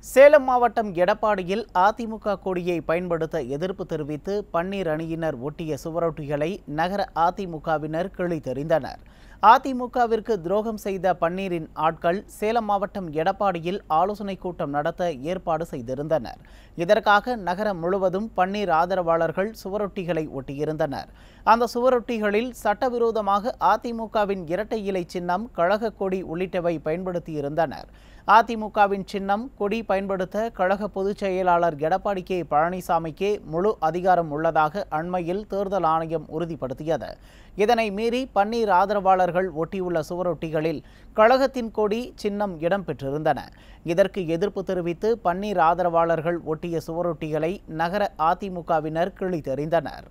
சேலம் மாவட்டம் எடப்பாடியில் அதிமுக கொடியை பயன்படுத்த எதிர்ப்பு தெரிவித்து பன்னீர் அணியினர் ஒட்டிய சுவரொட்டிகளை நகர அதிமுகவினர் கிழித்தெறிந்தனர் அதிமுகவிற்கு துரோகம் செய்த பன்னீரின் ஆட்கள் சேலம் மாவட்டம் எடப்பாடியில் ஆலோசனை கூட்டம் நடத்த ஏற்பாடு செய்திருந்தனர் இதற்காக நகரம் முழுவதும் பன்னீர் ஆதரவாளர்கள் சுவரொட்டிகளை ஒட்டியிருந்தனர் அந்த சுவரொட்டிகளில் சட்டவிரோதமாக அதிமுகவின் இரட்டை இலை சின்னம் கழக கொடி உள்ளிட்டவை பயன்படுத்தியிருந்தனர் அதிமுகவின் சின்னம் கொடி பயன்படுத்த கழக பொதுச் செயலாளர் எடப்பாடி கே பழனிசாமிக்கே முழு அதிகாரம் உள்ளதாக அண்மையில் தேர்தல் ஆணையம் உறுதிப்படுத்தியது இதனை மீறி பன்னீர் ஆதரவாளர்கள் ஒட்டியுள்ள சுவரொட்டிகளில் கழகத்தின் கொடி சின்னம் இடம்பெற்றிருந்தன இதற்கு எதிர்ப்பு தெரிவித்து பன்னீர் ஆதரவாளர்கள் ஒட்டிய சுவரொட்டிகளை நகர அதிமுகவினர் கிழித்தெறிந்தனர்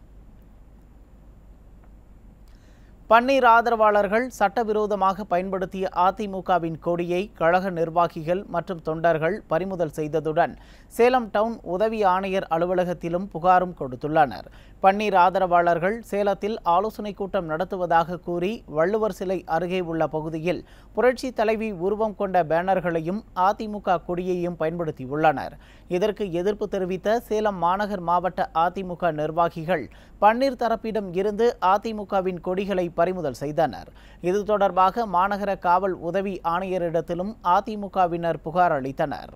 பன்னீர் ஆதரவாளர்கள் சட்டவிரோதமாக பயன்படுத்திய அதிமுகவின் கொடியை கழக நிர்வாகிகள் மற்றும் தொண்டர்கள் பறிமுதல் செய்ததுடன் சேலம் டவுன் உதவி ஆணையர் அலுவலகத்திலும் புகாரும் கொடுத்துள்ளனர் பன்னீர் ஆதரவாளர்கள் சேலத்தில் ஆலோசனை கூட்டம் நடத்துவதாக கூறி வள்ளுவர் சிலை அருகே உள்ள பகுதியில் புரட்சி தலைவி உருவம் கொண்ட பேனர்களையும் அதிமுக கொடியையும் பயன்படுத்தியுள்ளனர் இதற்கு எதிர்ப்பு தெரிவித்த சேலம் மாநகர் மாவட்ட அதிமுக நிர்வாகிகள் பன்னீர் தரப்பிடம் இருந்து அதிமுகவின் கொடிகளை பறிமுதல் செய்தனர் இது தொடர்பாக மாநகர காவல் உதவி ஆணையரிடத்திலும் அதிமுகவினர் புகார் அளித்தனர்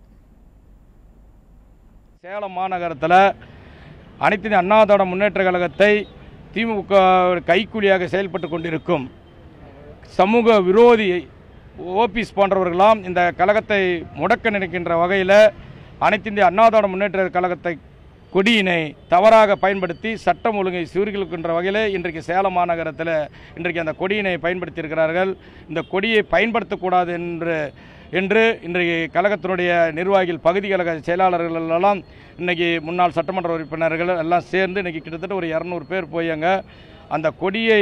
சேலம் மாநகரத்தில் அனைத்து இந்திய அண்ணா திராவிட முன்னேற்ற கழகத்தை திமுக கைக்கூலியாக செயல்பட்டு கொண்டிருக்கும் சமூக விரோதி ஓபிஎஸ் போன்றவர்களாம் இந்த கழகத்தை முடக்க நினைக்கின்ற வகையில் அனைத்து இந்திய அண்ணா திராவிட முன்னேற்ற கழகத்தை கொடியினை தவறாக பயன்படுத்தி சட்டம் ஒழுங்கை சீர்கிழ்க்கின்ற வகையில் இன்றைக்கு சேலம் மாநகரத்தில் இன்றைக்கு அந்த கொடியினை பயன்படுத்தியிருக்கிறார்கள் இந்த கொடியை பயன்படுத்தக்கூடாது என்று என்று இன்றைக்கு கழகத்தினுடைய நிர்வாகிகள் பகுதி கழக செயலாளர்கள் எல்லாம் இன்றைக்கி முன்னாள் சட்டமன்ற உறுப்பினர்கள் எல்லாம் சேர்ந்து இன்றைக்கி கிட்டத்தட்ட ஒரு இரநூறு பேர் போய் அங்கே அந்த கொடியை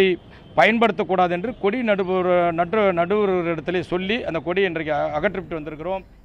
பயன்படுத்தக்கூடாது என்று கொடி நடுவர் நடு நடுவரிடத்திலே சொல்லி அந்த கொடியை இன்றைக்கு அகற்றிவிட்டு வந்திருக்கிறோம்